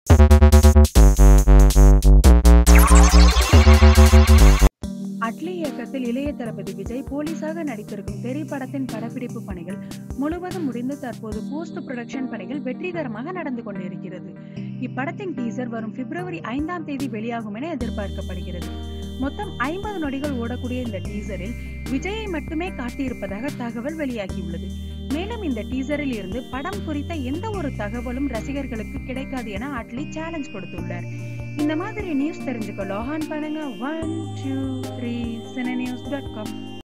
அட்லி இயக்கத்தில் இளைய தளபதி விஜய் போலீஸாக நடித்திருக்கும் தெரி படத்தின் படப்பிடிப்பு பணிகள் முழுவதும் முடிந்து தற்போது போஸ்ட் புரொடக்ஷன் பணிகள் வெற்றிகரமாக நடந்து கொண்டிருக்கிறது இப்படத்தின் டீசர் வரும் பிப்ரவரி ஐந்தாம் தேதி வெளியாகும் என எதிர்பார்க்கப்படுகிறது மொத்தம் ஐம்பது நொடிகள் ஓடக்கூடிய இந்த டீசரில் விஜயை மட்டுமே காட்டியிருப்பதாக தகவல் வெளியாகியுள்ளது மேலும் இந்த டீசரில் இருந்து படம் குறித்த எந்த ஒரு தகவலும் ரசிகர்களுக்கு கிடைக்காது என அட்லி சேலஞ்ச் கொடுத்துள்ளார் இந்த மாதிரி நியூஸ் தெரிஞ்சுக்க லாகான் பண்ணுங்க ஒன் டூ த்ரீ சின நியூஸ் டாட் காம்